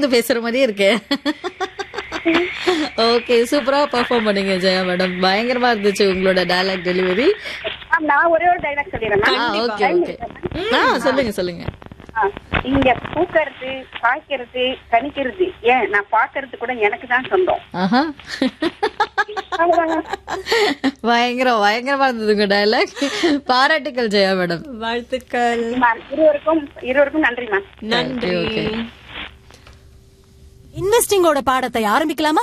இருந்து பேசுற மாதிரியே இருக்கு ஓகே சூப்பரா பெர்ஃபார்ம் பண்ணீங்க ஜெயா மேடம் பயங்கரமா இருந்துச்சு உங்களோட டயலாக் டெலிவரி மேம் நான் ஒரே ஒரு டைலாக் சொல்லிடுறேன் ஆ மேம் ஓகே ஓகே ஆ சொல்லுங்க சொல்லுங்க ஆ, இங்க பூக்கறது காய்க்கிறது கணிக்கிறது ஏன் நான் பாக்குறது கூட எனக்கு தான் சொந்தம் ஆஹா அவ்வளவுதாங்க. பயங்கரம் பயங்கரமா இருந்தது உங்க டயலாக் பாராட்டுக்கள் ஜெயா மேடம் வாழ்த்துக்கள் மேம், இருவருக்கும் இருவருக்கும் நன்றி மேம் நன்றி okay. இன்வெஸ்டிங்கோட பாடத்தை ஆரம்பிக்கலாமா